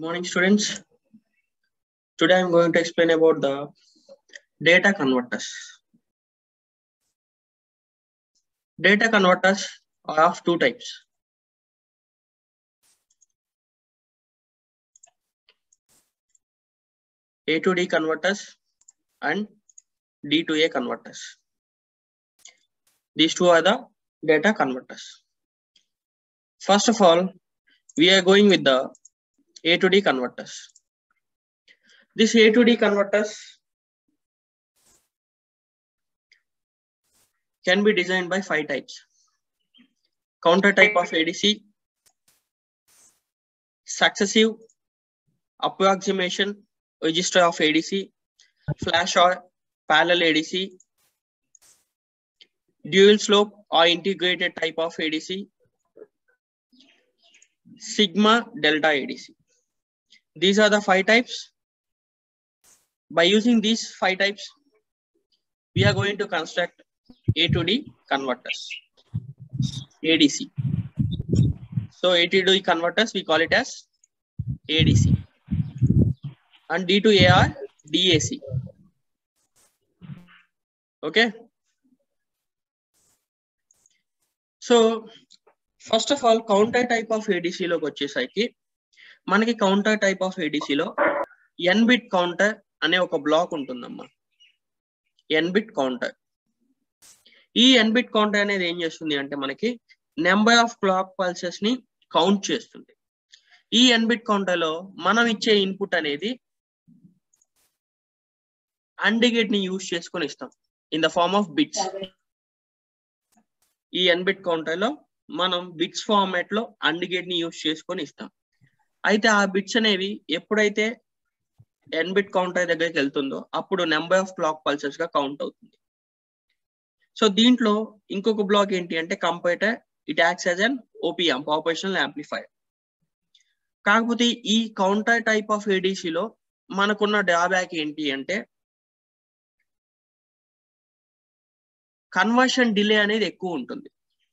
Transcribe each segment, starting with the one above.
morning, students. Today I'm going to explain about the data converters. Data converters are of two types. A to D converters and D to A converters. These two are the data converters. First of all, we are going with the A to D converters. This A to D converters can be designed by five types. Counter type of ADC, successive approximation register of ADC, flash or parallel ADC, dual slope or integrated type of ADC, sigma delta ADC. These are the five types. By using these five types, we are going to construct A to D converters, ADC. So A to D converters, we call it as ADC. And D to A are DAC. Okay. So first of all counter type of ఏడీసీలోకి వచ్చేసరికి మనకి counter type of ఏడీసీలో N bit counter అనే ఒక black ఉంటుందమ్మా ఎన్ bit counter ఈ N bit counter అనేది ఏం చేస్తుంది అంటే మనకి నెంబర్ ఆఫ్ క్లాక్ పల్సెస్ ని కౌంట్ చేస్తుంది ఈ ఎన్ బిట్ కౌంటర్ లో మనం ఇచ్చే ఇన్పుట్ అనేది అండిగేట్ ని యూజ్ చేసుకొని ఇస్తాం in the form of bits ఈ ఎన్ బిట్ కౌంటర్ లో మనం బిట్స్ ఫార్మాట్ లో అండిగేట్ ని యూజ్ చేసుకొని ఇస్తాం అయితే ఆ బిట్స్ అనేవి ఎప్పుడైతే ఎన్ బిట్ కౌంటర్ దగ్గరికి వెళ్తుందో అప్పుడు నెంబర్ ఆఫ్ క్లాక్ పల్సెస్ గా కౌంట్ అవుతుంది సో దీంట్లో ఇంకొక బ్లాక్ ఏంటి అంటే computer it acts as an op amp operational amplifier కాకపోతే ఈ కౌంటర్ టైప్ ఆఫ్ ఏడీసీలో మనకున్న డ్రాబ్యాక్ ఏంటి అంటే కన్వర్షన్ డిలే అనేది ఎక్కువ ఉంటుంది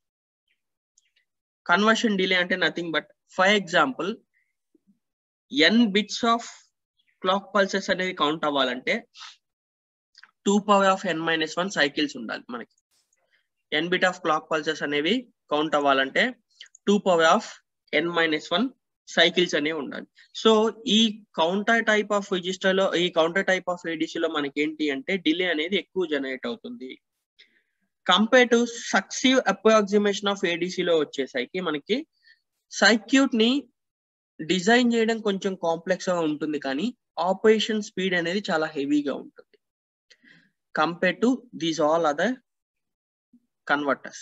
కన్వర్షన్ డిలే అంటే nothing but for example N bits of clock pulses అనేది కౌంట్ అవ్వాలంటే two power of N minus one cycles ఉండాలి మనకి N bit of clock pulses అనేవి కౌంట్ అవ్వాలంటే two power of N minus one cycles అనేవి ఉండాలి so ఈ counter type of register లో ఈ కౌంటర్ టైప్ ఆఫ్ ఏడీసీలో మనకి ఏంటి అంటే డిలే అనేది ఎక్కువ జనరేట్ అవుతుంది compare to successive approximation of ఏడీసీలో వచ్చేసరికి మనకి సర్క్యూట్ ని డిజైన్ చేయడం కొంచెం కాంప్లెక్స్ గా ఉంటుంది కానీ ఆపరేషన్ స్పీడ్ అనేది చాలా హెవీగా ఉంటుంది compare to these all other converters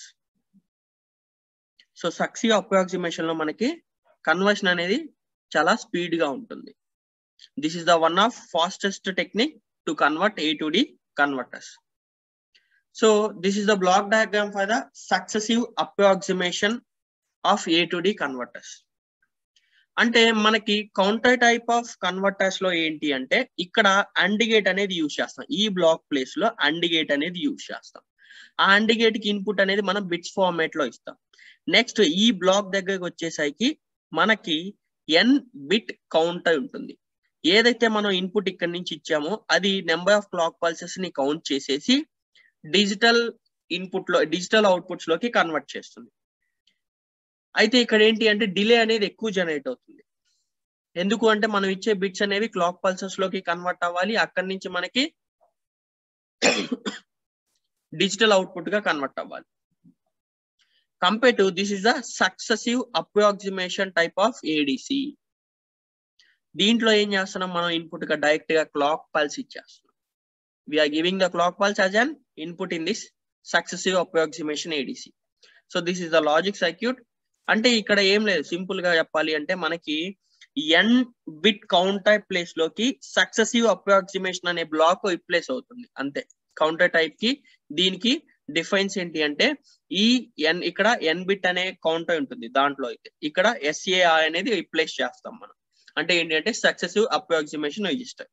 so successive approximation లో మనకి కన్వర్షన్ అనేది చాలా స్పీడ్ గా ఉంటుంది this is the one of fastest technique to convert A to D converters so this is the block diagram for the successive approximation of A to D converters అంటే మనకి counter type of converters లో ఏంటి అంటే ఇక్కడ AND gate అనేది use చేస్తాం ఈ block place లో అండిగేట్ అనేది యూజ్ చేస్తాం ఆ అండిగేట్ కి ఇన్పుట్ అనేది మనం బిట్స్ ఫార్మేట్ లో ఇస్తాం నెక్స్ట్ ఈ బ్లాక్ దగ్గరకు వచ్చేసరికి మనకి ఎన్ బిట్ కౌంటర్ ఉంటుంది ఏదైతే మనం ఇన్పుట్ ఇక్కడ నుంచి ఇచ్చామో అది నెంబర్ ఆఫ్ క్లాక్ పల్సెస్ ని కౌంట్ చేసేసి డిజిటల్ ఇన్పుట్ లో డిజిటల్ అవుట్పుట్స్ లోకి కన్వర్ట్ చేస్తుంది అయితే ఇక్కడ ఏంటి అంటే డిలే అనేది ఎక్కువ జనరేట్ అవుతుంది ఎందుకు అంటే మనం ఇచ్చే బిట్స్ అనేవి క్లాక్ పల్సెస్ లోకి కన్వర్ట్ అవ్వాలి అక్కడి నుంచి మనకి డిజిటల్ అవుట్పుట్ గా కన్వర్ట్ అవ్వాలి compare to this is the successive approximation type of ADC దీంట్లో ఏం చేస్తున్నాం మనం ఇన్పుట్ గా డైరెక్ట్ గా క్లాక్ పల్స్ ఇచ్చేస్తున్నాం we are giving the clock pulse as an input in this successive approximation ADC so this is the logic circuit అంటే ఇక్కడ ఏం లేదు సింపుల్ గా చెప్పాలి అంటే మనకి ఎన్ బిట్ కౌంటర్ ప్లేస్ లోకి సక్సెసివ్ అప్రాక్సిమేషన్ అనే బ్లాక్ రిప్లేస్ అవుతుంది అంతే కౌంటర్ టైప్ కి దీనికి డిఫరెన్స్ ఏంటి అంటే ఈ ఎన్ ఇక్కడ ఎన్ బిట్ అనే కౌంటర్ ఉంటుంది దాంట్లో అయితే ఇక్కడ ఎస్ఏఆర్ అనేది రిప్లేస్ చేస్తాం మనం అంటే ఏంటి అంటే సక్సెసివ్ అప్రాక్సిమేషన్ రిజిస్టర్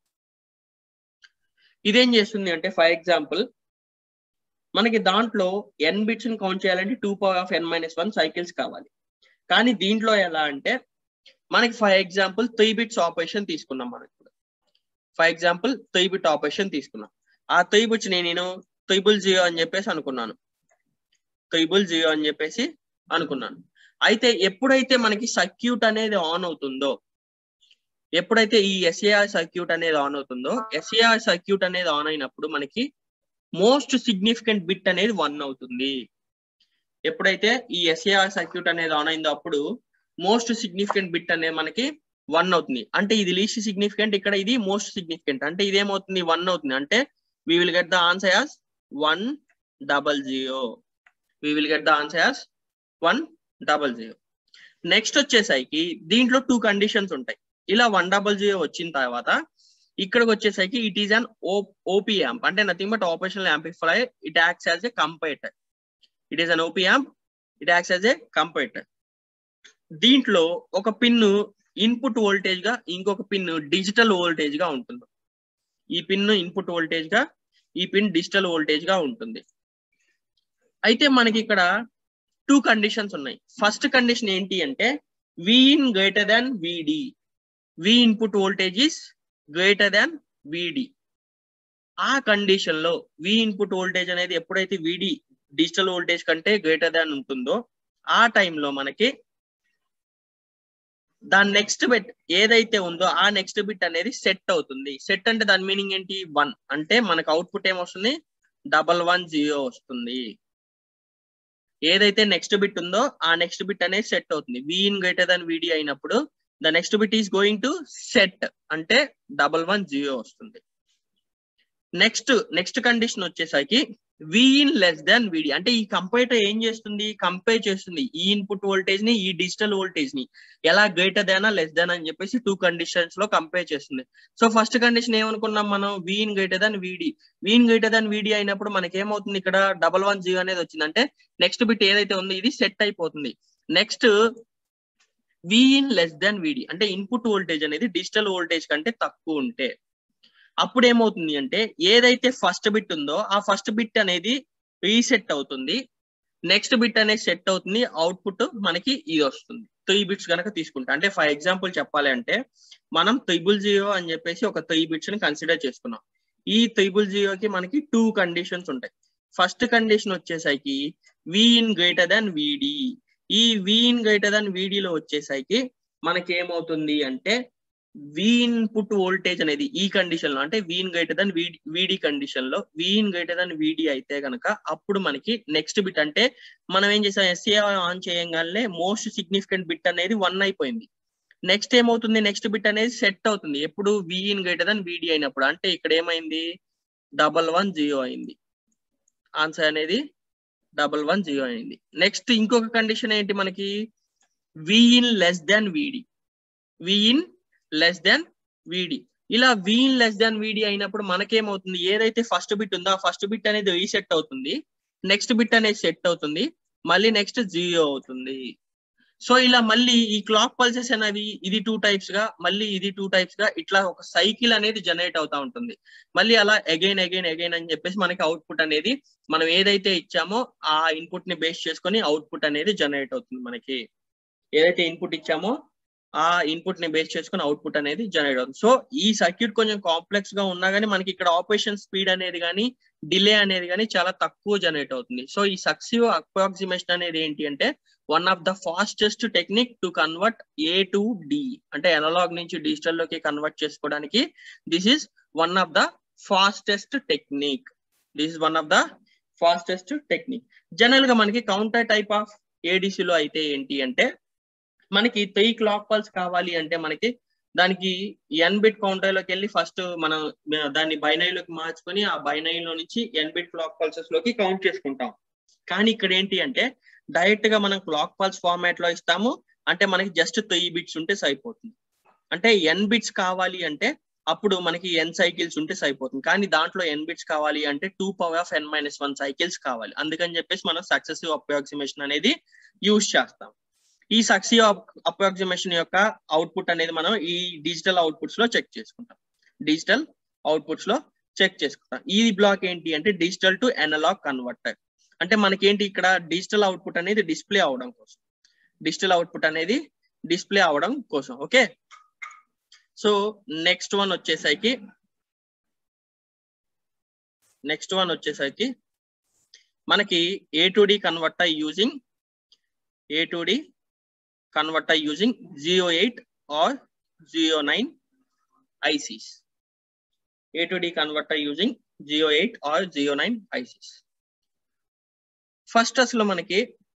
ఇదేం చేస్తుంది అంటే ఫర్ ఎగ్జాంపుల్ మనకి దాంట్లో ఎన్ బిట్స్ ని కౌంట్ చేయాలంటే two power of N minus one cycles కావాలి కానీ దీంట్లో ఎలా అంటే మనకి for example three bits operation తీసుకున్నాం మనం ఇప్పుడు for example three bit operation తీసుకున్నాం ఆ త్రీ బిట్స్ నేను త్రిబుల్ జీరో అని చెప్పేసి అనుకున్నాను త్రిబుల్ జీరో అని చెప్పేసి అనుకున్నాను అయితే ఎప్పుడైతే మనకి సర్క్యూట్ అనేది ఆన్ అవుతుందో ఎప్పుడైతే ఈ ఎస్ఏఆర్ సర్క్యూట్ అనేది ఆన్ అవుతుందో ఎస్ఏఆర్ సర్క్యూట్ అనేది ఆన్ అయినప్పుడు మనకి మోస్ట్ సిగ్నిఫికెంట్ బిట్ అనేది వన్ అవుతుంది ఎప్పుడైతే ఈ ఎస్ఏఆర్ సర్క్యూట్ అనేది ఆన్ అయిందో అప్పుడు మోస్ట్ సిగ్నిఫికెంట్ బిట్ అనేది మనకి వన్ అవుతుంది అంటే ఇది లీస్ట్ సిగ్నిఫికెంట్ ఇక్కడ ఇది మోస్ట్ సిగ్నిఫికెంట్ అంటే ఇదేమవుతుంది వన్ అవుతుంది అంటే we will get the answer as one double zero we will get the answer as one double zero next వచ్చేసరికి దీంట్లో టూ కండిషన్స్ ఉంటాయి ఇలా వన్ డబల్ జీరో వచ్చిన తర్వాత ఇక్కడికి వచ్చేసరికి it is an op amp అంటే nothing but operational amplify it acts as a comparator it is an op amp it acts as a comparator దీంట్లో ఒక పిన్ను ఇన్పుట్ వోల్టేజ్ గా ఇంకొక పిన్ డిజిటల్ వోల్టేజ్ గా ఉంటుంది ఈ పిన్ ఇన్పుట్ వోల్టేజ్ గా ఈ పిన్ డిజిటల్ వోల్టేజ్ గా ఉంటుంది అయితే మనకి ఇక్కడ టూ కండిషన్స్ ఉన్నాయి ఫస్ట్ కండిషన్ ఏంటి అంటే V in greater than VD V input voltage is greater than VD ఆ కండిషన్ లో వి ఇన్పుట్ వోల్టేజ్ అనేది ఎప్పుడైతే విడి డిజిటల్ వోల్టేజ్ కంటే గ్రేటర్ దాన్ ఉంటుందో ఆ టైంలో మనకి దాని నెక్స్ట్ బిట్ ఏదైతే ఉందో ఆ నెక్స్ట్ బిట్ అనేది సెట్ అవుతుంది సెట్ అంటే దాని మీనింగ్ ఏంటి వన్ అంటే మనకు అవుట్పుట్ ఏమొస్తుంది డబల్ వన్ జీరో వస్తుంది ఏదైతే నెక్స్ట్ బిట్ ఉందో ఆ నెక్స్ట్ బిట్ అనేది సెట్ అవుతుంది విఇన్ గ్రేటర్ దాన్ విడి అయినప్పుడు the next bit is going to set అంటే డబల్ వన్ జీరో వస్తుంది నెక్స్ట్ నెక్స్ట్ కండిషన్ వచ్చేసరికి విఇన్ లెస్ దాన్ విడి అంటే ఈ కంపేటర్ ఏం చేస్తుంది కంపేర్ చేస్తుంది ఈ ఇన్పుట్ వోల్టేజ్ ని ఈ డిజిటల్ వోల్టేజ్ ని ఎలా గ్రేటర్ దానా లెస్ దాన్ అని చెప్పేసి టూ కండిషన్స్ లో కంపేర్ చేస్తుంది సో ఫస్ట్ కండిషన్ ఏమనుకున్నాం మనం విఇన్ గ్రేటర్ దాన్ విడి విఇన్ గ్రేటర్ దాన్ విడి అయినప్పుడు మనకి ఏమవుతుంది ఇక్కడ డబల్ వన్ జీరో అనేది వచ్చింది అంటే నెక్స్ట్ బిట్ ఏదైతే ఉందో ఇది సెట్ అయిపోతుంది next Vin less than VD అంటే ఇన్పుట్ వోల్టేజ్ అనేది డిజిటల్ వోల్టేజ్ కంటే తక్కువ ఉంటే అప్పుడు ఏమవుతుంది అంటే ఏదైతే ఫస్ట్ బిట్ ఉందో ఆ ఫస్ట్ బిట్ అనేది రీసెట్ అవుతుంది నెక్స్ట్ బిట్ అనేది సెట్ అవుతుంది అవుట్పుట్ మనకి ఇది వస్తుంది త్రీ బిట్స్ కనుక తీసుకుంటా అంటే ఫర్ ఎగ్జాంపుల్ చెప్పాలి అంటే మనం త్రిబుల్ జీరో అని చెప్పేసి ఒక త్రీ బిట్స్ ని కన్సిడర్ చేసుకున్నాం ఈ త్రిబుల్ జీరోకి మనకి టూ కండిషన్స్ ఉంటాయి ఫస్ట్ కండిషన్ వచ్చేసరికి వి ఇన్ గ్రేటర్ దాన్ విడి ఈ వి ఇన్ గ్రేటర్ దాన్ విడిలో వచ్చేసరికి మనకి ఏమవుతుంది అంటే వి ఇన్పుట్ వోల్టేజ్ అనేది ఈ కండిషన్ లో అంటే వీన్ గ్రేటర్ దాన్ విడి కండిషన్ లో వీన్ గ్రేటర్ దాన్ విడి అయితే గనక అప్పుడు మనకి నెక్స్ట్ బిట్ అంటే మనం ఏం చేసాం ఎస్ఏ ఆన్ చేయగానే మోస్ట్ సిగ్నిఫికెంట్ బిట్ అనేది వన్ అయిపోయింది నెక్స్ట్ ఏమవుతుంది నెక్స్ట్ బిట్ అనేది సెట్ అవుతుంది ఎప్పుడు విఇన్ గ్రేటర్ దాన్ విడి అయినప్పుడు అంటే ఇక్కడ ఏమైంది డబల్ వన్ జీరో అయింది ఆన్సర్ అనేది డబల్ వన్ జీరో అయింది నెక్స్ట్ ఇంకొక కండిషన్ ఏంటి మనకి విఇన్ లెస్ దాన్ విడి విఇన్ లెస్ దాన్ విడి ఇలా విఇన్ లెస్ దాన్ విడి అయినప్పుడు మనకేమవుతుంది ఏదైతే ఫస్ట్ బిట్ ఉందో ఆ ఫస్ట్ బిట్ అనేది రీసెట్ అవుతుంది నెక్స్ట్ బిట్ అనేది సెట్ అవుతుంది మళ్ళీ నెక్స్ట్ జీరో అవుతుంది సో ఇలా మళ్ళీ ఈ క్లాక్ పల్సెస్ అనేవి ఇది టూ టైప్స్ గా మళ్ళీ ఇది టూ టైప్స్ గా ఇట్లా ఒక సైకిల్ అనేది జనరేట్ అవుతా ఉంటుంది మళ్ళీ అలా అగైన్ అగైన్ అగైన్ అని చెప్పేసి మనకి అవుట్పుట్ అనేది మనం ఏదైతే ఇచ్చామో ఆ ఇన్పుట్ ని బేస్ చేసుకొని అవుట్పుట్ అనేది జనరేట్ అవుతుంది మనకి ఏదైతే ఇన్పుట్ ఇచ్చామో ఆ ఇన్పుట్ ని బేస్ చేసుకుని అవుట్పుట్ అనేది జనరేట్ అవుతుంది సో ఈ సర్క్యూట్ కొంచెం కాంప్లెక్స్ గా ఉన్నా కానీ మనకి ఇక్కడ ఆపరేషన్ స్పీడ్ అనేది కానీ డిలే అనేది కానీ చాలా తక్కువ జనరేట్ అవుతుంది సో ఈ సక్సివ్ అప్రాక్సిమేషన్ అనేది ఏంటి అంటే one of the fastest technique to convert A to D అంటే అనలాగ్ నుంచి డిజిటల్ లోకి కన్వర్ట్ చేసుకోవడానికి this is one of the fastest technique this is one of the fastest technique general గా మనకి కౌంటర్ టైప్ ఆఫ్ ఏడిసిలో అయితే ఏంటి అంటే మనకి త్రీ క్లాక్ పల్స్ కావాలి అంటే మనకి దానికి ఎన్ బిట్ కౌంటర్ లోకి వెళ్ళి ఫస్ట్ మనం దాన్ని బైనరీలోకి మార్చుకొని ఆ బైనరీలో నుంచి ఎన్ బిట్ క్లాక్ పల్సెస్ లోకి కౌంట్ చేసుకుంటాం కానీ ఇక్కడ ఏంటి అంటే డైరెక్ట్ గా మనం క్లాక్ పల్స్ ఫార్మాట్ లో ఇస్తాము అంటే మనకి జస్ట్ త్రీ బిట్స్ ఉంటే సరిపోతుంది అంటే ఎన్ బిట్స్ కావాలి అంటే అప్పుడు మనకి ఎన్ సైకిల్స్ ఉంటే సరిపోతుంది కానీ దాంట్లో ఎన్ బిట్స్ కావాలి అంటే two power of N minus one cycles కావాలి అందుకని చెప్పేసి మనం సక్సెసివ్ అప్రాక్సిమేషన్ అనేది యూజ్ చేస్తాం ఈ సక్సివ్ అప్రాక్సిమేషన్ యొక్క అవుట్పుట్ అనేది మనం ఈ డిజిటల్ అవుట్పుట్స్ లో చెక్ చేసుకుంటాం డిజిటల్ అవుట్పుట్స్ లో చెక్ చేసుకుంటాం ఈ బ్లాక్ ఏంటి అంటే డిజిటల్ టు అనలాగ్ కన్వర్టర్ అంటే మనకేంటి ఇక్కడ డిజిటల్ అవుట్పుట్ అనేది డిస్ప్లే అవడం కోసం డిజిటల్ అవుట్పుట్ అనేది డిస్ప్లే అవడం కోసం ఓకే సో నెక్స్ట్ వన్ వచ్చేసరికి నెక్స్ట్ వన్ వచ్చేసరికి మనకి A to D converter using A to D converter using zero eight or zero nine ICs A to D converter using zero eight or zero nine ICs first అసలు మనకి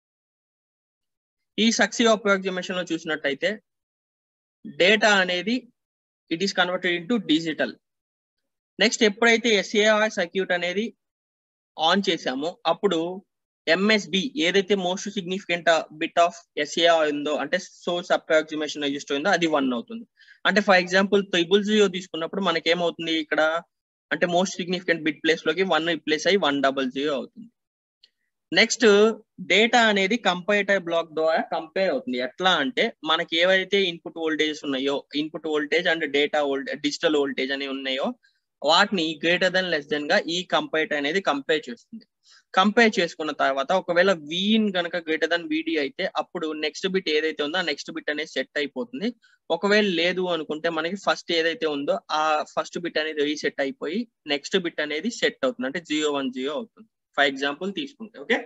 ఈ successive approximation లో చూసినట్టయితే data అనేది it is converted into digital next ఎప్పుడైతే SAR circuit అనేది on చేసామో అప్పుడు ఎంఎస్బి ఏదైతే most significant bit of SAR ఉందో అంటే సోర్స్ అప్రాక్సిమేషన్ రిజిస్టర్ ఉందో అది వన్ అవుతుంది అంటే ఫర్ ఎగ్జాంపుల్ త్రిబుల్ జీరో తీసుకున్నప్పుడు మనకి ఏమవుతుంది ఇక్కడ అంటే మోస్ట్ సిగ్నిఫికెంట్ బిట్ ప్లేస్ లోకి వన్ రిప్లేస్ అయ్యి వన్ డబల్ జీరో అవుతుంది నెక్స్ట్ డేటా అనేది కంపేటర్ బ్లాక్ ద్వారా కంపేర్ అవుతుంది ఎట్లా అంటే మనకి ఏవైతే ఇన్పుట్ వోల్టేజెస్ ఉన్నాయో input voltage and data voltage digital voltage అనేవి ఉన్నాయో వాటిని గ్రేటర్ దెన్ లెస్ దెన్ గా ఈ కంపేటర్ అనేది కంపేర్ చేస్తుంది కంపేర్ చేసుకున్న తర్వాత ఒకవేళ వీన్ కనుక గ్రేటర్ దెన్ వీడి అయితే అప్పుడు నెక్స్ట్ బిట్ ఏదైతే ఉందో ఆ నెక్స్ట్ బిట్ అనేది సెట్ అయిపోతుంది ఒకవేళ లేదు అనుకుంటే మనకి ఫస్ట్ ఏదైతే ఉందో ఆ ఫస్ట్ బిట్ అనేది రీసెట్ అయిపోయి నెక్స్ట్ బిట్ అనేది సెట్ అవుతుంది అంటే జీరో వన్ జీరో అవుతుంది ఫర్ ఎగ్జాంపుల్ తీసుకుంటే ఓకే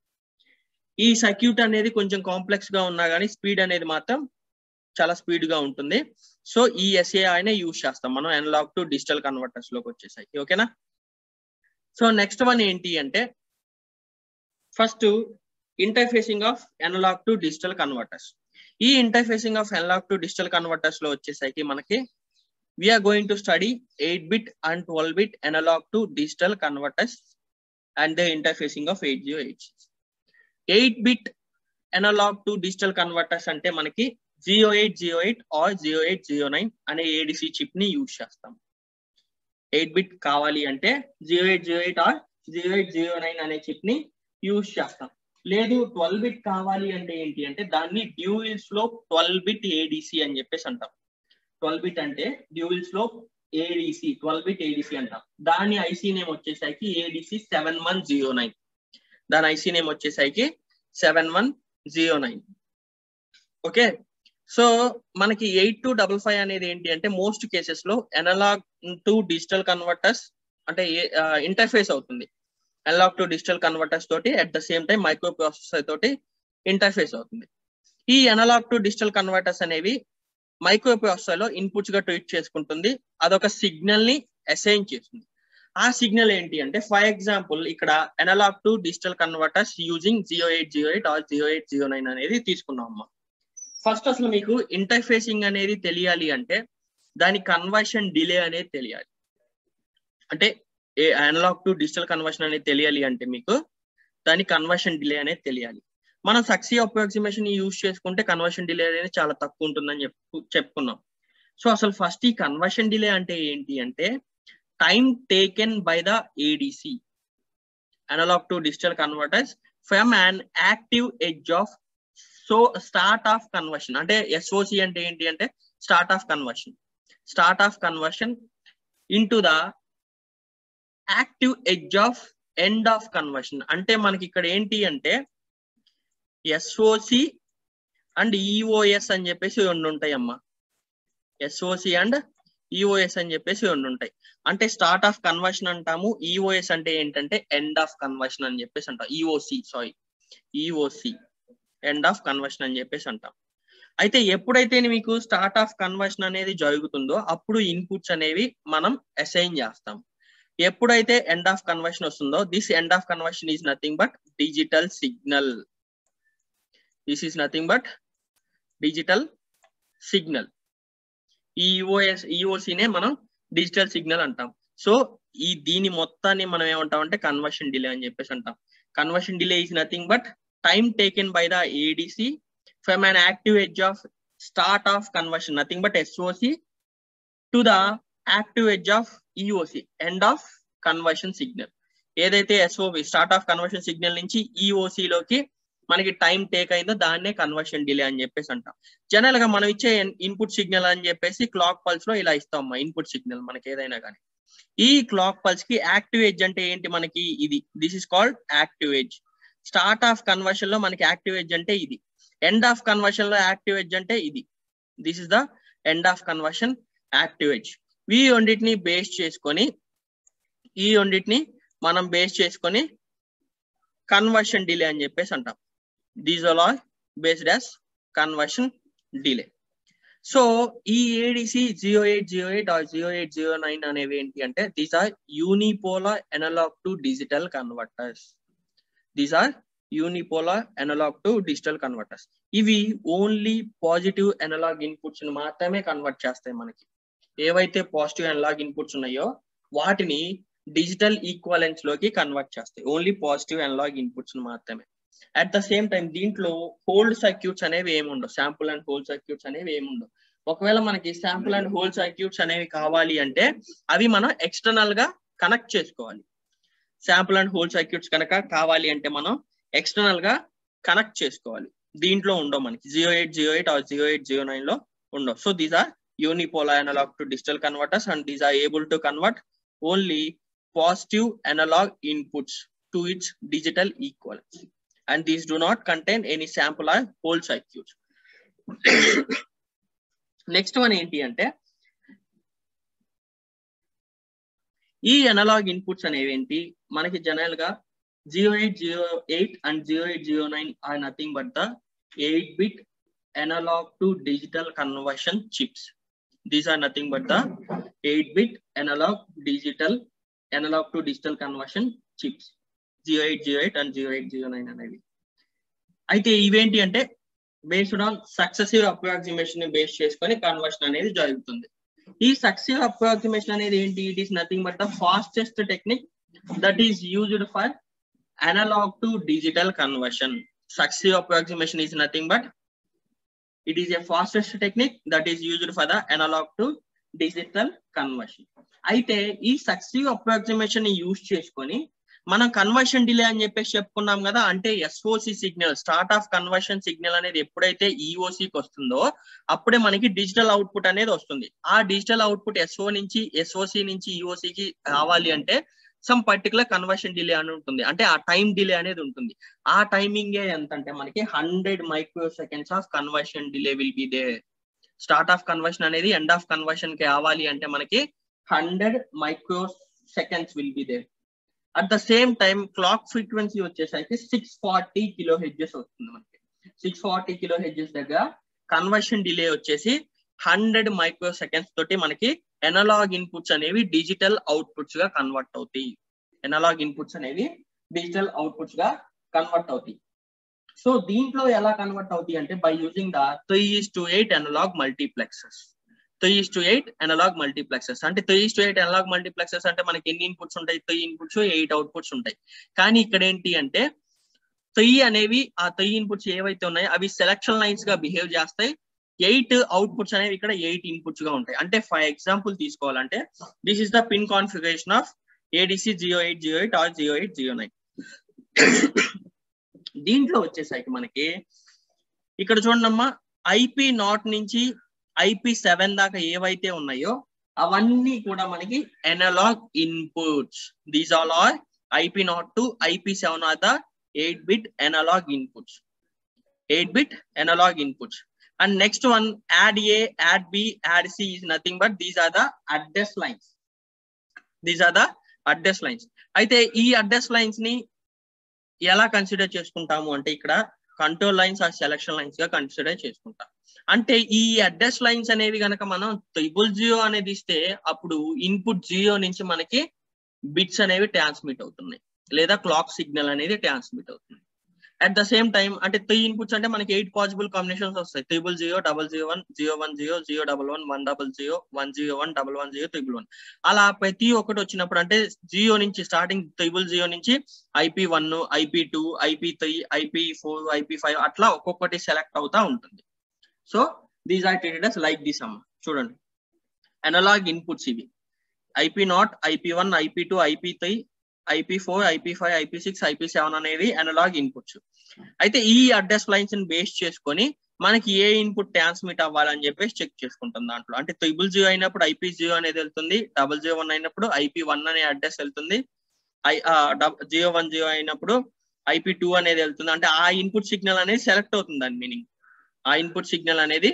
ఈ సర్క్యూట్ అనేది కొంచెం కాంప్లెక్స్ గా ఉన్నా కానీ స్పీడ్ అనేది మాత్రం చాలా స్పీడ్ గా ఉంటుంది సో ఈ ఎస్ఏఐనే యూజ్ చేస్తాం మనం అనలాగ్ టు డిజిటల్ కన్వర్టర్స్ లోకి వచ్చేసరికి ఓకేనా సో నెక్స్ట్ వన్ ఏంటి అంటే first interfacing of analog to digital converters ఈ interfacing of analog to digital converters లో వచ్చేసరికి మనకి we're going to study eight bit and twelve bit analog to digital converters and the interfacing of eight zero eight eight bit analog to digital converters అంటే మనకి zero eight zero eight or zero eight zero nine అనే ADC chip ని use చేస్తాం eight bit కావాలి అంటే zero eight zero eight or zero eight zero nine అనే chip ని use చేస్తాం లేదు ట్వెల్వ్ బిట్ కావాలి అంటే ఏంటి అంటే దాన్ని dual slope twelve bit ADC అని చెప్పేసి అంటాం ట్వెల్వ్ బిట్ అంటే dual slope ADC twelve bit ADC అంటాం దాని ఐసీ నేమ్ వచ్చేసరికి ADC seven one zero nine దాని ఐసీ నేమ్ వచ్చేసరికి seven one zero nine okay so మనకి ఎయిట్ టు డబల్ ఫైవ్ అనేది ఏంటి అంటే మోస్ట్ కేసెస్ లో ఎనలాగ్ టు డిజిటల్ కన్వర్టర్స్ అంటే ఇంటర్ఫేస్ అవుతుంది అనలాగ్ టు డిజిటల్ కన్వర్టర్స్ తోటి at the same time microprocessor తోటి ఇంటర్ఫేస్ అవుతుంది ఈ అనలాగ్ టు డిజిటల్ కన్వర్టర్స్ అనేవి మైక్రో ప్రాసెసర్ లో ఇన్పుట్స్ గా ట్రీట్ చేసుకుంటుంది అదొక సిగ్నల్ ని అసైన్ చేస్తుంది ఆ సిగ్నల్ ఏంటి అంటే ఫర్ ఎగ్జాంపుల్ ఇక్కడ analog to digital converters using zero eight zero eight or zero eight zero nine అనేది తీసుకున్నాం అమ్మా ఫస్ట్ అసలు మీకు ఇంటర్ఫేసింగ్ అనేది తెలియాలి అంటే దాని కన్వర్షన్ డిలే అనేది తెలియాలి అంటే ఏ అనలాగ్ టు డిజిటల్ కన్వర్షన్ అనేది తెలియాలి అంటే మీకు దాని కన్వర్షన్ డిలే అనేది తెలియాలి మనం సక్సీ అప్రాక్సిమేషన్ యూజ్ చేసుకుంటే కన్వర్షన్ డిలే అనేది చాలా తక్కువ ఉంటుందని చెప్పు చెప్పుకున్నాం సో అసలు ఫస్ట్ ఈ కన్వర్షన్ డిలే అంటే ఏంటి అంటే time taken by the ADC analogue to digital converters from an active edge of so start of conversion అంటే ఎస్ఓసి అంటే ఏంటి అంటే start of conversion start of conversion in the active edge of end of conversion అంటే మనకి ఇక్కడ ఏంటి అంటే SOC and EOS అని చెప్పేసి రెండు ఉంటాయి అమ్మా ఎస్ఓసి అండ్ ఈఓఎస్ అని చెప్పేసి రెండు ఉంటాయి అంటే స్టార్ట్ ఆఫ్ కన్వర్షన్ అంటాము ఈఓఎస్ అంటే ఏంటంటే ఎండ్ ఆఫ్ కన్వర్షన్ అని చెప్పేసి అంటాం EOC sorry EOC end of conversion అని చెప్పేసి అంటాం అయితే ఎప్పుడైతే మీకు స్టార్ట్ ఆఫ్ కన్వర్షన్ అనేది జరుగుతుందో అప్పుడు ఇన్పుట్స్ అనేవి మనం అసైన్ చేస్తాం ఎప్పుడైతే ఎండ్ ఆఫ్ కన్వర్షన్ వస్తుందో this end of conversion is nothing but digital signal this is nothing but digital signal ఈ ఈఓఎస్ ఈఓసినే మనం డిజిటల్ సిగ్నల్ అంటాం సో ఈ దీని మొత్తాన్ని మనం ఏమంటాం అంటే కన్వర్షన్ డిలే అని చెప్పేసి అంటాం conversion delay is nothing but time taken by the ADC from an active edge of start of conversion, nothing but SOC to the active edge of EOC, end of conversion signal. ఏదైతే SOB start of conversion signal నుంచి EOC లోకి మనకి time take అయిందో దాన్నే conversion delay అని చెప్పేసి అంటాం general గా మనం ఇచ్చే ఇన్పుట్ సిగ్నల్ అని చెప్పేసి క్లాక్ పల్స్ లో ఇలా ఇస్తాం అమ్మా ఇన్పుట్ సిగ్నల్ మనకి ఏదైనా కానీ ఈ క్లాక్ పల్స్ కి యాక్టివ్ ఎడ్జ్ అంటే ఏంటి మనకి ఇది this is called active edge start of conversion లో మనకి యాక్టివ్ ఎడ్జ్ అంటే ఇది ఎండ్ ఆఫ్ కన్వర్షన్ లో యాక్టివ్ ఎడ్జ్ అంటే ఇది this is the end of conversion active edge ఈ రెండింటిని బేస్ చేసుకొని ఈ రెండింటిని మనం బేస్ చేసుకొని కన్వర్షన్ డిలే అని చెప్పేసి అంటాం these all are based as conversion delay so ఈ ADC zero eight zero eight or zero eight zero nine అనేవి ఏంటి అంటే these are unipolar analog to digital converters these are unipolar analog to digital converters ఇవి only positive analog inputs మాత్రమే convert చేస్తాయి మనకి ఏవైతే positive analog inputs ఉన్నాయో వాటిని డిజిటల్ ఈక్వలెన్స్ లోకి కన్వర్ట్ చేస్తాయి ఓన్లీ పాజిటివ్ ఎనలాగ్ ఇన్పుట్స్ మాత్రమే అట్ ద సేమ్ టైం దీంట్లో హోల్డ్ సర్క్యూట్స్ అనేవి ఏమి ఉండవు శాంపుల్ అండ్ హోల్డ్ సర్క్యూట్స్ అనేవి ఏమి ఉండవు ఒకవేళ మనకి శాంపుల్ అండ్ హోల్డ్ సర్క్యూట్స్ అనేవి కావాలి అంటే అవి మనం ఎక్స్టర్నల్ గా కనెక్ట్ చేసుకోవాలి శాంపుల్ అండ్ హోల్డ్ సర్క్యూట్స్ కనుక కావాలి అంటే మనం ఎక్స్టర్నల్ గా కనెక్ట్ చేసుకోవాలి దీంట్లో ఉండవు మనకి zero eight zero eight or zero eight zero nine లో ఉండవు so these are unipolar analog to digital converters and these are able to convert only positive analog inputs to its digital equivalence and these do not contain any sample or whole circuits. Next one ఏంటి అంటే ఈ analogue inputs అనేవి ఏంటి మనకి general గా zero eight zero eight and zero eight zero nine are nothing but the eight bit analog to digital conversion chips these are nothing but the eight bit analog digital analog to digital conversion chips zero eight zero eight and zero eight zero nine అనేవి అయితే ఇవేంటి అంటే based on successive approximation ని base చేసుకొని conversion అనేది జరుగుతుంది ఈ successive approximation అనేది ఏంటి it is nothing but the fastest technique that is used for analog to digital conversion successive approximation is nothing but it is a fastest technique that is used for the analog to digital conversion అయితే ఈ successive approximation ని use చేసుకొని మనం conversion delay అని చెప్పేసి చెప్పుకున్నాం కదా అంటే SOC signal start of conversion signal అనేది ఎప్పుడైతే ఈఓసికి వస్తుందో అప్పుడే మనకి డిజిటల్ అవుట్పుట్ అనేది వస్తుంది ఆ డిజిటల్ అవుట్పుట్ ఎస్ఓ నుంచి ఎస్ఓసి నుంచి ఈఓసికి రావాలి అంటే సమ్ పర్టికులర్ కన్వర్షన్ డిలే అని ఉంటుంది అంటే ఆ టైం డిలే అనేది ఉంటుంది ఆ టైమింగ్ ఎంత అంటే మనకి hundred micro microseconds of conversion delay will be there start of conversion అనేది ఎండ్ ఆఫ్ కన్వర్షన్ కి రావాలి అంటే మనకి hundred micro microseconds will be there at the same time clock frequency వచ్చేసరికి సిక్స్ ఫార్టీ కిలో హెడ్జెస్ వస్తుంది మనకి six forty kilo hertz దగ్గర conversion delay వచ్చేసి హండ్రెడ్ మైక్రో సెకండ్స్ తోటి మనకి ఎనలాగ్ ఇన్పుట్స్ అనేవి డిజిటల్ అవుట్పుట్స్ గా కన్వర్ట్ అవుతాయి ఎనలాగ్ ఇన్పుట్స్ అనేవి డిజిటల్ అవుట్పుట్స్ గా కన్వర్ట్ అవుతాయి సో దీంట్లో ఎలా కన్వర్ట్ అవుతాయి అంటే by using the three is to eight analog multiplexes three is to eight analog multiplexes అంటే three is to eight analog multiplexes అంటే మనకి ఎన్ని ఇన్పుట్స్ ఉంటాయి త్రీ ఇన్పుట్స్ ఎయిట్ అవుట్పుట్స్ ఉంటాయి కానీ ఇక్కడ ఏంటి అంటే త్రీ అనేవి ఆ త్రీ ఇన్పుట్స్ ఏవైతే ఉన్నాయో అవి సెలక్షన్ లైన్స్ గా బిహేవ్ చేస్తాయి ఎయిట్ అవుట్పుట్స్ అనేవి ఇక్కడ ఎయిట్ ఇన్పుట్స్ గా ఉంటాయి అంటే ఫర్ ఎగ్జాంపుల్ తీసుకోవాలంటే this is the pin configuration of ADC zero eight zero eight or zero eight zero nine దీంట్లో వచ్చేసరికి మనకి ఇక్కడ చూడండమ్మా ఐపీ నాట్ నుంచి ఐపీ సెవెన్ దాకా ఏవైతే ఉన్నాయో అవన్నీ కూడా మనకి analog inputs these all are IP naught to IP seven are the eight bit analog inputs eight bit analog inputs and next one add A add B add C is nothing but these are the address lines these are the address lines అయితే ఈ address lines ని ఎలా consider చేసుకుంటాము అంటే ఇక్కడ control lines ఆ selection lines గా consider చేసుకుంటాం అంటే ఈ అడ్రస్ లైన్స్ అనేవి కనుక మనం ట్రిపుల్ జియో అనేది ఇస్తే అప్పుడు ఇన్పుట్ జియో నుంచి మనకి బిట్స్ అనేవి ట్రాన్స్మిట్ అవుతున్నాయి లేదా క్లాక్ సిగ్నల్ అనేది ట్రాన్స్మిట్ అవుతుంది అట్ ద సేమ్ టైం అంటే త్రీ ఇన్పుట్స్ అంటే మనకి ఎయిట్ పాసిబుల్ కాంబినేషన్స్ వస్తాయి triple zero double zero one zero one zero zero double one one double zero one zero one double one zero triple one అలా ప్రతి ఒక్కటి వచ్చినప్పుడు అంటే జియో నుంచి స్టార్టింగ్ త్రిబుల్ జియో నుంచి IP one IP two IP three IP four IP five అట్లా ఒక్కొక్కటి select అవుతా ఉంటుంది so these are treated as like this అమ్మ చూడండి అనలాగ్ ఇన్పుట్స్ ఇవి IP naught IP one IP two IP three IP four IP five IP six IP seven అనేవి analog inputs అయితే ఈ అడ్రస్ లైన్స్ ని బేస్ చేసుకొని మనకి ఏ ఇన్పుట్ ట్రాన్స్మిట్ అవ్వాలని చెప్పేసి చెక్ చేసుకుంటాం దాంట్లో అంటే త్రిబుల్ జీరో అయినప్పుడు ఐపీ జీరో అనేది వెళ్తుంది డబుల్ జీరో వన్ అయినప్పుడు ఐపీ వన్ అనే అడ్రస్ వెళ్తుంది ఐ జీరో వన్ జీరో అయినప్పుడు ఐపీ టూ అనేది వెళ్తుంది అంటే ఆ ఇన్పుట్ సిగ్నల్ అనేది సెలెక్ట్ అవుతుంది దాని మీనింగ్ ఆ ఇన్పుట్ సిగ్నల్ అనేది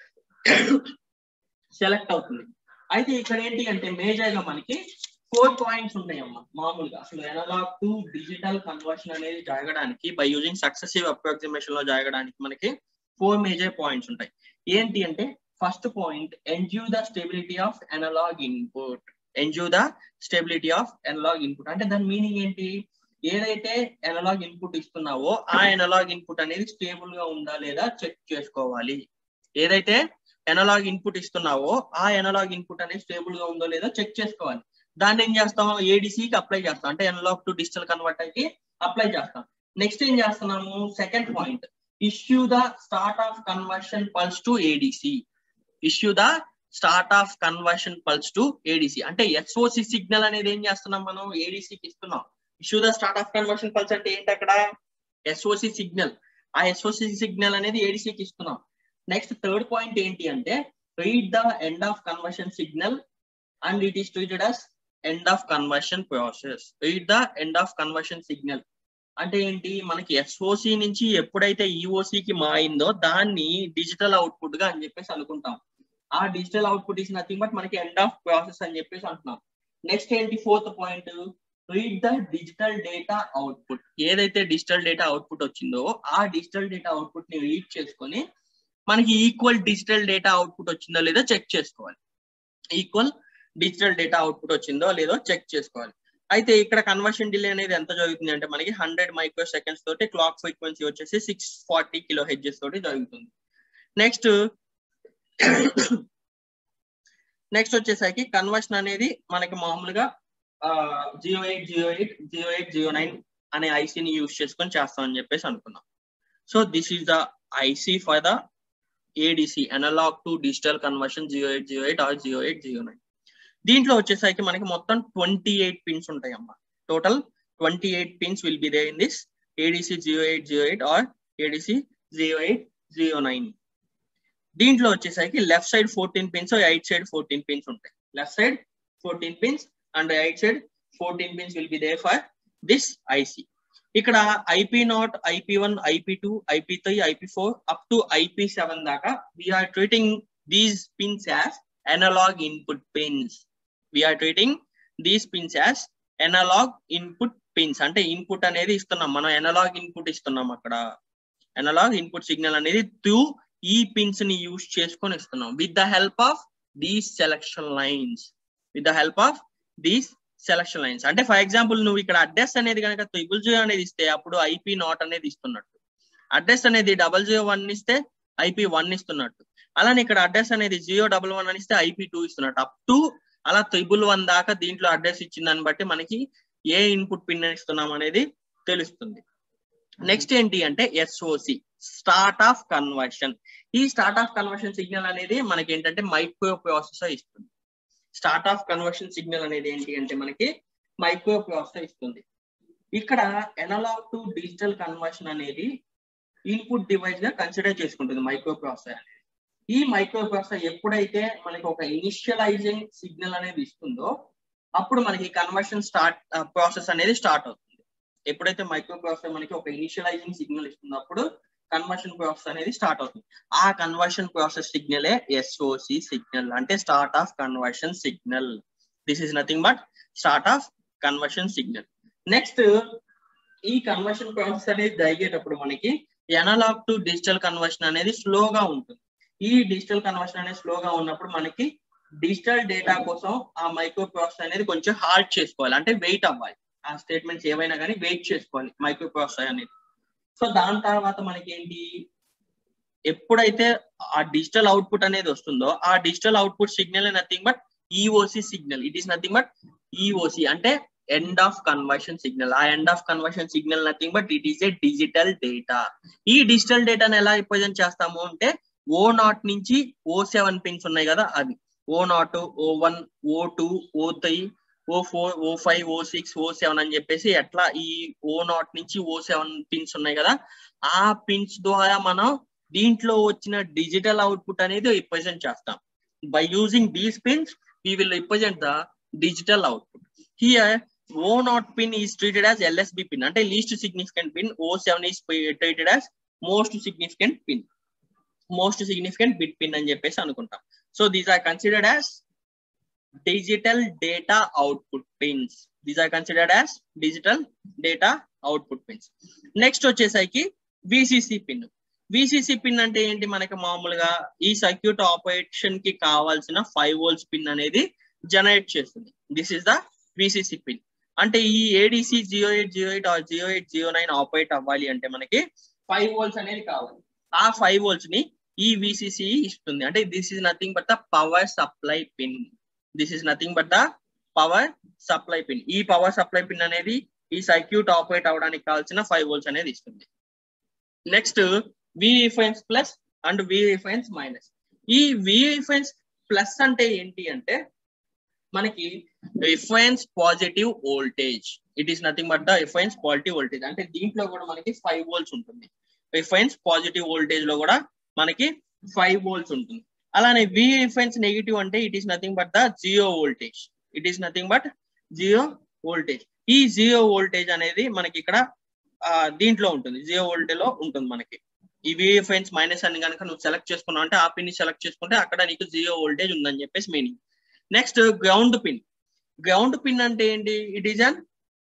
సెలెక్ట్ అవుతుంది అయితే ఇక్కడ ఏంటి అంటే మేజర్ గా మనకి ఫోర్ పాయింట్స్ ఉంటాయమ్మా మామూలుగా అసలు ఎనలాగ్ టు డిజిటల్ కన్వర్షన్ అనేది జరగడానికి బై యూజింగ్ సక్సెసివ్ అప్రాక్సిమేషన్ లో జరగడానికి మనకి ఫోర్ మేజర్ పాయింట్స్ ఉంటాయి ఏంటి అంటే first point ensure the stability of analogue input ensure the stability of analogue input అంటే దాని మీనింగ్ ఏంటి ఏదైతే ఎనలాగ్ ఇన్పుట్ ఇస్తున్నావో ఆ ఎనలాగ్ ఇన్పుట్ అనేది స్టేబుల్ గా ఉందా లేదా చెక్ చేసుకోవాలి ఏదైతే ఎనలాగ్ ఇన్పుట్ ఇస్తున్నావో ఆ ఎనలాగ్ ఇన్పుట్ అనేది స్టేబుల్ గా ఉందో లేదో చెక్ చేసుకోవాలి దాన్ని ఏం చేస్తాం ఏడిసికి అప్లై చేస్తాం అంటే ఎనలాగ్ టు డిజిటల్ కన్వర్టర్ కి అప్లై చేస్తాం నెక్స్ట్ ఏం చేస్తున్నాము second point issue the start of conversion pulse to ADC issue the start of conversion pulse to ADC అంటే ఎస్ఓసి సిగ్నల్ అనేది ఏం చేస్తున్నాం మనం ఏడిసికి ఇస్తున్నాం issue the start of conversion pulse అంటే ఏంటి అక్కడ ఎస్ఓసి సిగ్నల్ ఆ ఎస్ఓసి సిగ్నల్ అనేది ఏడిసికి ఇస్తున్నాం నెక్స్ట్ థర్డ్ పాయింట్ ఏంటి అంటే read the end of conversion signal and it is treated as end of conversion process read the end of conversion signal అంటే ఏంటి మనకి ఎస్ఓసి నుంచి ఎప్పుడైతే ఈఓసికి మాయిందో దాన్ని డిజిటల్ అవుట్పుట్ గా అని చెప్పేసి అనుకుంటాం ఆ digital output is nothing but మనకి ఎండ్ ఆఫ్ ప్రాసెస్ అని చెప్పేసి అంటున్నాం నెక్స్ట్ ఏంటి fourth point read the digital data output ఏదైతే డిజిటల్ డేటా అవుట్పుట్ వచ్చిందో ఆ డిజిటల్ డేటా అవుట్పుట్ ని రీడ్ చేసుకొని మనకి ఈక్వల్ డిజిటల్ డేటా అవుట్పుట్ వచ్చిందో లేదో చెక్ చేసుకోవాలి ఈక్వల్ డిజిటల్ డేటా అవుట్పుట్ వచ్చిందో లేదో చెక్ చేసుకోవాలి అయితే ఇక్కడ కన్వర్షన్ డిలే అనేది ఎంత జరుగుతుంది అంటే మనకి హండ్రెడ్ మైక్రో సెకండ్స్ తోటి క్లాక్ ఫ్రీక్వెన్సీ వచ్చేసి సిక్స్ ఫార్టీ కిలో హెడ్జెస్ తోటి జరుగుతుంది నెక్స్ట్ నెక్స్ట్ వచ్చేసరికి కన్వర్షన్ అనేది మనకి మామూలుగా zero eight zero eight zero eight zero nine అనే ఐసీని యూజ్ చేసుకొని చేస్తామని చెప్పేసి అనుకున్నాం so this is the IC for the ADC analogue to digital conversion zero eight zero eight or zero eight zero nine దీంట్లో వచ్చేసరికి మనకి మొత్తం ట్వంటీ ఎయిట్ పిన్స్ ఉంటాయి అమ్మా total twenty eight pins will be there in this ADC zero eight zero eight or ADC zero eight zero nine దీంట్లో వచ్చేసరికి left side fourteen pins right side fourteen pins ఉంటాయి left side fourteen pins and right side fourteen pins will be there for this IC ఇక్కడ IP naught IP one IP two IP three IP four up to IP seven దాకా we're treating these pins as analogue input pins we are treating these pins as analogue input pins అంటే input అనేది ఇస్తున్నాం మనం analogue input ఇస్తున్నాం అక్కడ analogue input signal అనేది through ఈ pins ని యూజ్ చేసుకొని ఇస్తున్నాం with the help of these selection lines with the help of these selection lines అంటే ఫర్ ఎగ్జాంపుల్ నువ్వు ఇక్కడ అడ్రస్ అనేది కనుక త్రిబుల్ జీరో అనేది ఇస్తే అప్పుడు ఐపీ నాట్ అనేది ఇస్తున్నట్టు అడ్రస్ అనేది డబల్ జీరో వన్ ఇస్తే ఐపీ వన్ ఇస్తున్నట్టు అలానే ఇక్కడ అడ్రస్ అనేది జియో డబల్ వన్ అని ఇస్తే ఐపీ టూ ఇస్తున్నట్టు అప్ టు అలా త్రిబుల్ వన్ దాకా దీంట్లో అడ్రస్ ఇచ్చిన దాన్ని బట్టి మనకి ఏ ఇన్పుట్ పిన్ ఇస్తున్నాం అనేది తెలుస్తుంది నెక్స్ట్ ఏంటి అంటే ఎస్ఓసి స్టార్ట్ ఆఫ్ కన్వర్షన్ ఈ స్టార్ట్ ఆఫ్ కన్వర్షన్ సిగ్నల్ అనేది మనకి ఏంటంటే మైక్రో ప్రాసెసర్ ఇస్తుంది స్టార్ట్ ఆఫ్ కన్వర్షన్ సిగ్నల్ అనేది ఏంటి అంటే మనకి మైక్రో ప్రాసెసర్ ఇస్తుంది ఇక్కడ ఎనలాగ్ టు డిజిటల్ కన్వర్షన్ అనేది ఇన్పుట్ డివైస్ గా కన్సిడర్ చేసుకుంటుంది మైక్రో ప్రాసెసర్ అనేది ఈ మైక్రో ప్రాసెసర్ ఎప్పుడైతే మనకి ఒక ఇనిషియలైజింగ్ సిగ్నల్ అనేది ఇస్తుందో అప్పుడు మనకి కన్వర్షన్ స్టార్ట్ ప్రాసెస్ అనేది స్టార్ట్ అవుతుంది ఎప్పుడైతే మైక్రో ప్రాసెసర్ మనకి ఒక ఇనిషియలైజింగ్ సిగ్నల్ ఇస్తుందో అప్పుడు కన్వర్షన్ ప్రాసెస్ అనేది స్టార్ట్ అవుతుంది ఆ కన్వర్షన్ ప్రాసెస్ సిగ్నలే ఎస్ఓసి సిగ్నల్ అంటే start of conversion signal this is nothing but start of conversion signal next ఈ కన్వర్షన్ ప్రాసెస్ అనేది జరిగేటప్పుడు మనకి ఎనలాగ్ టు డిజిటల్ కన్వర్షన్ అనేది స్లోగా ఉంటుంది ఈ డిజిటల్ కన్వర్షన్ అనేది స్లోగా ఉన్నప్పుడు మనకి డిజిటల్ డేటా కోసం ఆ మైక్రో ప్రాసెసర్ అనేది కొంచెం హార్డ్ చేసుకోవాలి అంటే వెయిట్ అవ్వాలి ఆ స్టేట్మెంట్స్ ఏవైనా కానీ వెయిట్ చేసుకోవాలి మైక్రో ప్రాసెసర్ అనేది సో దాని తర్వాత మనకి ఏంటి ఎప్పుడైతే ఆ డిజిటల్ అవుట్పుట్ అనేది వస్తుందో ఆ digital output signal nothing but EOC signal it is nothing but EOC అంటే ఎండ్ ఆఫ్ కన్వర్షన్ సిగ్నల్ ఆ end of conversion signal nothing but it is a digital data ఈ డిజిటల్ డేటాను ఎలా రిప్రజెంట్ చేస్తాము అంటే ఓ నాట్ నుంచి ఓ సెవెన్ పిన్స్ ఉన్నాయి కదా అవి O naught O one O two O three O four O five O six O seven అని చెప్పేసి ఎట్లా ఈ ఓ నాట్ నుంచి ఓ సెవెన్ పిన్స్ ఉన్నాయి కదా ఆ పిన్స్ ద్వారా మనం దీంట్లో వచ్చిన డిజిటల్ అవుట్పుట్ అనేది రిప్రజెంట్ చేస్తాం by using these pins we will represent the digital output here O naught pin is treated as LSB pin అంటే least significant pin O seven is treated as most significant pin most significant bit pin అని చెప్పేసి అనుకుంటాం so these are considered as digital data output pins these are considered as digital data output pins next వచ్చేసరికి VCC pin VCC pin అంటే ఏంటి మనకి మామూలుగా ఈ circuit operation కి కావాల్సిన ఫైవ్ వోల్ట్స్ పిన్ అనేది జనరేట్ చేస్తుంది this is the VCC pin అంటే ఈ ADC zero eight zero eight or zero eight zero nine operate అవ్వాలి అంటే మనకి ఫైవ్ వోల్ట్స్ అనేది కావాలి ఆ ఫైవ్ వోల్ట్స్ ని ఈ విసిసి ఇస్తుంది అంటే this is nothing but the power supply pin this is nothing but the power supply pin ఈ పవర్ సప్లై పిన్ అనేది ఈ సర్క్యూట్ ఆపరేట్ అవడానికి కావాల్సిన ఫైవ్ వోల్ట్స్ అనేది ఇస్తుంది next V reference plus and V reference minus ఈ V reference plus అంటే ఏంటి అంటే మనకి reference positive voltage it is nothing but the reference positive voltage అంటే దీంట్లో కూడా మనకి ఫైవ్ వోల్ట్స్ ఉంటుంది రిఫరెన్స్ పాజిటివ్ వోల్టేజ్ లో కూడా మనకి ఫైవ్ వోల్ట్స్ ఉంటుంది అలానే వి రిఫరెన్స్ నెగిటివ్ అంటే it is nothing but the zero voltage it is nothing but zero voltage ఈ జియో వోల్టేజ్ అనేది మనకి ఇక్కడ దీంట్లో ఉంటుంది జియో వోల్టేజ్ లో ఉంటుంది మనకి ఈ వి రిఫరెన్స్ మైనస్ అని కనుక నువ్వు సెలెక్ట్ చేసుకున్నావు అంటే ఆ పిన్ సెలెక్ట్ చేసుకుంటే అక్కడ నీకు జియో వోల్టేజ్ ఉందని చెప్పేసి meaning next ground pin ground pin అంటే ఏంటి ఇట్ ఈస్ అన్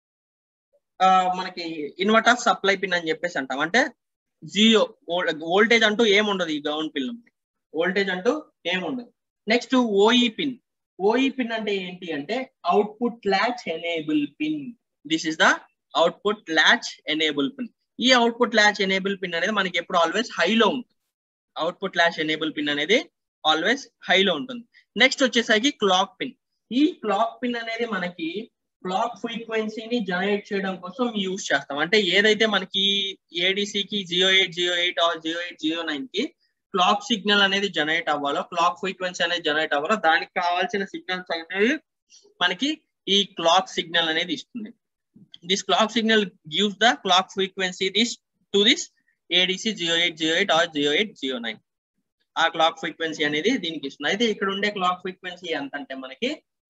మనకి ఇన్వర్టర్ సప్లై పిన్ అని చెప్పేసి అంటాం అంటే జియో వోల్టేజ్ అంటూ ఏముండదు ఈ గ్రౌండ్ పిన్ వోల్టేజ్ అంటూ ఏముండదు next OE pin OE pin అంటే ఏంటి అంటే output latch enable pin this is the output latch enable pin ఈ అవుట్పుట్ ల్యాచ్ ఎనేబుల్ పిన్ అనేది మనకి ఎప్పుడు ఆల్వేస్ హైలో ఉంటుంది అవుట్పుట్ ల్యాచ్ ఎనేబుల్ పిన్ అనేది ఆల్వేస్ హైలో ఉంటుంది నెక్స్ట్ వచ్చేసరికి క్లాక్ పిన్ ఈ క్లాక్ పిన్ అనేది మనకి క్లాక్ ఫ్రీక్వెన్సీని జనరేట్ చేయడం కోసం యూజ్ చేస్తాం అంటే ఏదైతే మనకి ఏడీసీకి zero eight zero eight or zero eight zero nine కి క్లాక్ సిగ్నల్ అనేది జనరేట్ అవ్వాలో క్లాక్ ఫ్రీక్వెన్సీ అనేది జనరేట్ అవ్వాలో దానికి కావాల్సిన సిగ్నల్స్ అనేవి మనకి ఈ క్లాక్ సిగ్నల్ అనేది ఇస్తుంది this clock signal gives the clock frequency this to this ADC zero eight zero eight or zero eight zero nine ఆ క్లాక్ ఫ్రీక్వెన్సీ అనేది దీనికి ఇస్తుంది అయితే ఇక్కడ ఉండే క్లాక్ ఫ్రీక్వెన్సీ ఎంత అంటే మనకి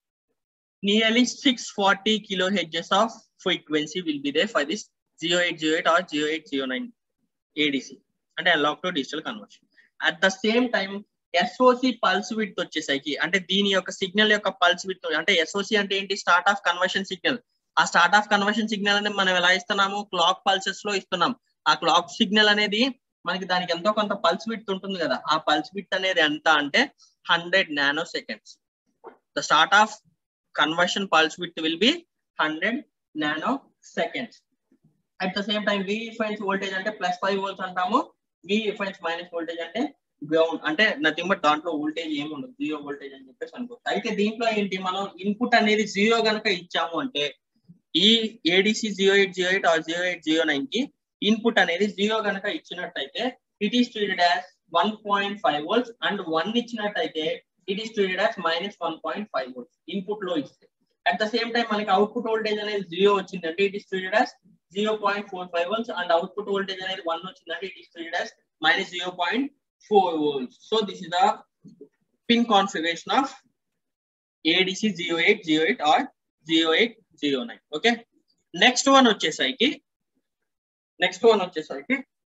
nearly six forty kilo hertz of frequency will be there for this zero eight zero eight or zero eight zero nine ADC అంటే analogue to digital conversion at the same time SOC pulse width వచ్చేసరికి అంటే దీని యొక్క signal యొక్క pulse with అంటే SOC అంటే ఏంటి start of conversion signal ఆ స్టార్ట్ ఆఫ్ కన్వర్షన్ సిగ్నల్ అనేది మనం ఎలా ఇస్తున్నాము క్లాక్ పల్సెస్ లో ఇస్తున్నాం ఆ క్లాక్ సిగ్నల్ అనేది మనకి దానికి ఎంతో కొంత పల్స్ విత్ ఉంటుంది కదా ఆ పల్స్ విత్ అనేది ఎంత అంటే hundred nano seconds the start of conversion pulse width will be hundred nano seconds at the same time V reference voltage అంటే ప్లస్ ఫైవ్ వోల్ట్స్ అంటాము వి రిఫరెన్స్ మైనస్ వోల్టేజ్ అంటే ground అంటే nothing but దాంట్లో voltage ఏమి ఉండదు zero voltage అని చెప్పేసి అనుకోవచ్చు అయితే దీంట్లో ఏంటి మనం ఇన్పుట్ అనేది జీరో కనుక ఇచ్చాము అంటే ఈ ADC zero eight zero eight or zero eight zero nine కి ఇన్పుట్ అనేది జీరో కనుక ఇచ్చినట్టయితే it is treated as one point five volts and one ఇచ్చినట్టయితే it is treated as minus one point five volts input లో ఇస్తే at the same time మనకి output voltage అనేది zero వచ్చిందంటే it is treated as zero point four five volts and output voltage అనేది one వచ్చిందంటే it is treated as minus zero point four volts so this is the pin configuration of ADC zero eight zero eight or zero eight zero nine okay next one వచ్చేసరికి next one వచ్చేసరికి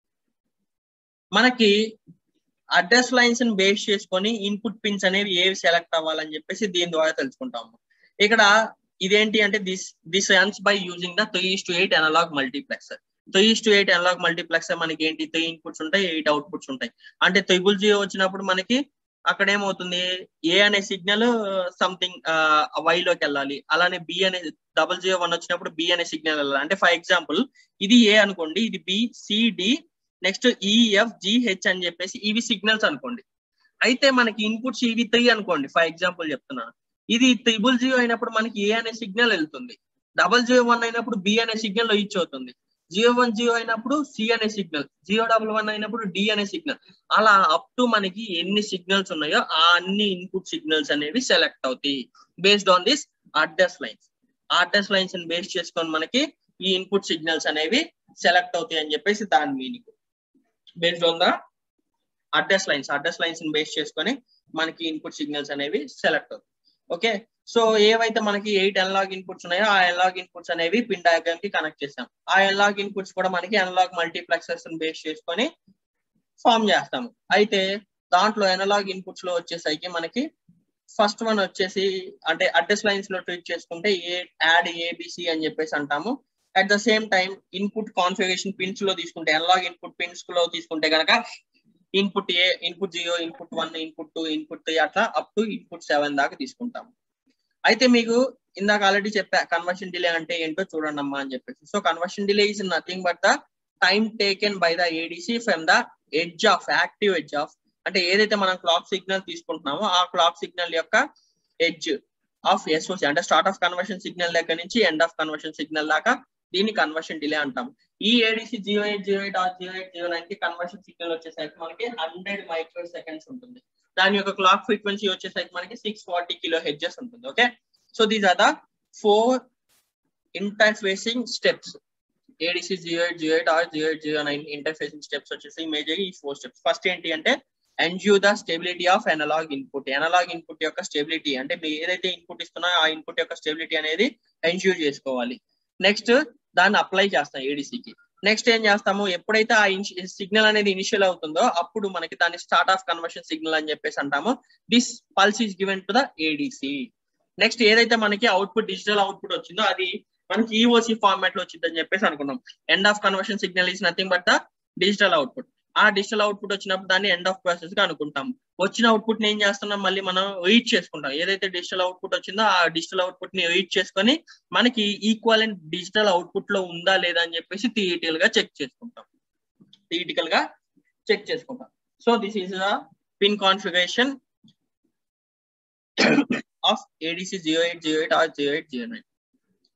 మనకి address lines ని base చేసుకొని input pins అనేవి ఏవి select అవ్వాలని చెప్పేసి దీని ద్వారా తెలుసుకుంటాము ఇక్కడ ఇదేంటి అంటే this this runs by using the three to eight analogue multiplexer three to eight analogue multiplexer మనకి ఏంటి త్రీ ఇన్పుట్స్ ఉంటాయి ఎయిట్ అవుట్పుట్స్ ఉంటాయి అంటే త్రిబుల్ జీరో వచ్చినప్పుడు మనకి అక్కడ ఏమవుతుంది ఏ అనే సిగ్నల్ సంథింగ్ వైలోకి వెళ్ళాలి అలానే బి అనే డబల్ జీరో వన్ వచ్చినప్పుడు బి అనే సిగ్నల్ వెళ్ళాలి అంటే ఫర్ ఎగ్జాంపుల్ ఇది ఏ అనుకోండి ఇది B CD next EF GH అని చెప్పేసి ఇవి సిగ్నల్స్ అనుకోండి అయితే మనకి ఇన్పుట్స్ ఇవి త్రీ అనుకోండి ఫర్ ఎగ్జాంపుల్ చెప్తున్నాను ఇది త్రిబుల్ జీరో అయినప్పుడు మనకి ఏ అనే సిగ్నల్ వెళ్తుంది డబల్ జీరో వన్ అయినప్పుడు బి అనే సిగ్నల్ రీచ్ అవుతుంది జియో వన్ జియో అయినప్పుడు సి అనే సిగ్నల్ జియో డబుల్ వన్ అయినప్పుడు డి అనే సిగ్నల్ అలా అప్ టు మనకి ఎన్ని సిగ్నల్స్ ఉన్నాయో ఆ అన్ని ఇన్పుట్ సిగ్నల్స్ అనేవి సెలెక్ట్ అవుతాయి based on this address lines address lines ని బేస్ చేసుకొని మనకి ఈ ఇన్పుట్ సిగ్నల్స్ అనేవి సెలెక్ట్ అవుతాయి అని చెప్పేసి దాని meaning based on the address lines address lines ని బేస్ చేసుకొని మనకి ఇన్పుట్ సిగ్నల్స్ అనేవి సెలెక్ట్ అవుతాయి ఓకే సో ఏవైతే మనకి ఎయిట్ ఎన్లాగ్ ఇన్పుట్స్ ఉన్నాయో ఆ ఎన్లాగ్ ఇన్పుట్స్ అనేవి పిన్ డయాగ్రామ్ కి కనెక్ట్ చేసాం ఆ ఎన్లాగ్ ఇన్పుట్స్ కూడా మనకి ఎన్లాగ్ మల్టీప్లెక్సర్స్ బేస్ చేసుకొని ఫామ్ చేస్తాము అయితే దాంట్లో ఎనలాగ్ ఇన్పుట్స్ లో వచ్చేసరికి మనకి ఫస్ట్ వన్ వచ్చేసి అంటే అడ్రస్ లైన్స్ లో ట్రీట్ చేసుకుంటే ఏ యాడ్ ఏబిసి అని చెప్పేసి అంటాము at the same time input configuration pins లో తీసుకుంటే ఎనలాగ్ ఇన్పుట్ పిన్స్ లో తీసుకుంటే కనుక input A input zero input one input two input three అట్లా అప్ టు ఇన్పుట్ సెవెన్ దాకా తీసుకుంటాము అయితే మీకు ఇందాక ఆల్రెడీ చెప్పా కన్వర్షన్ డిలే అంటే ఏంటో చూడండి అమ్మా అని చెప్పేసి so conversion delay is nothing but the time taken by the ADC from the edge of active edge of అంటే ఏదైతే మనం క్లాక్ సిగ్నల్ తీసుకుంటున్నామో ఆ క్లాక్ సిగ్నల్ యొక్క ఎడ్జ్ ఆఫ్ ఎస్ఓసి అంటే స్టార్ట్ ఆఫ్ కన్వర్షన్ సిగ్నల్ దగ్గర నుంచి ఎండ్ ఆఫ్ కన్వర్షన్ సిగ్నల్ దాకా దీన్ని కన్వర్షన్ డిలే అంటాం ఈ ADC zero eight zero eight or zero eight zero nine కి కన్వర్షన్ సిగ్నల్ వచ్చేసరికి మనకి హండ్రెడ్ మైక్రో సెకండ్స్ ఉంటుంది దాని యొక్క క్లాక్ ఫ్రీక్వెన్సీ వచ్చేసరికి మనకి సిక్స్ ఫార్టీ కిలో హెడ్జెస్ ఉంటుంది okay so these are the four interfacing steps ADC zero eight zero eight or zero eight zero nine interfacing steps వచ్చేసి major ఈ ఫోర్ స్టెప్స్ ఫస్ట్ ఏంటి అంటే ensure the stability of analogue input analogue input యొక్క stability అంటే మీరు ఏదైతే input ఇస్తున్నారో ఆ ఇన్పుట్ యొక్క స్టెబిలిటీ అనేది ఎన్జ్యూర్ చేసుకోవాలి నెక్స్ట్ దాన్ని అప్లై చేస్తాం ఏడీసీకి నెక్స్ట్ ఏం చేస్తాము ఎప్పుడైతే ఆ సిగ్నల్ అనేది ఇనిషియల్ అవుతుందో అప్పుడు మనకి దాన్ని స్టార్ట్ ఆఫ్ కన్వర్షన్ సిగ్నల్ అని చెప్పేసి అంటాము this pulse is given to the ADC next ఏదైతే మనకి అవుట్పుట్ డిజిటల్ అవుట్పుట్ వచ్చిందో అది మనకి ఈఓసి ఫార్మాట్ లో వచ్చిందని చెప్పేసి అనుకున్నాం end of conversion signal is nothing but the digital output ఆ డిజిటల్ అవుట్పుట్ వచ్చినప్పుడు దాన్ని ఎండ్ ఆఫ్ ప్రాసెస్ గా అనుకుంటాం వచ్చిన అవుట్పుట్ ని ఏం చేస్తున్నాం మళ్ళీ మనం రీడ్ చేసుకుంటాం ఏదైతే డిజిటల్ అవుట్పుట్ వచ్చిందో ఆ డిజిటల్ అవుట్పుట్ ని రీడ్ చేసుకొని మనకి ఈక్వల్ అండ్ డిజిటల్ అవుట్పుట్ లో ఉందా లేదా అని చెప్పేసి థియేటికల్ గా చెక్ చేసుకుంటాం థియేటికల్ గా చెక్ చేసుకుంటాం so this is the pin configuration of ADC zero eight zero eight or zero eight zero nine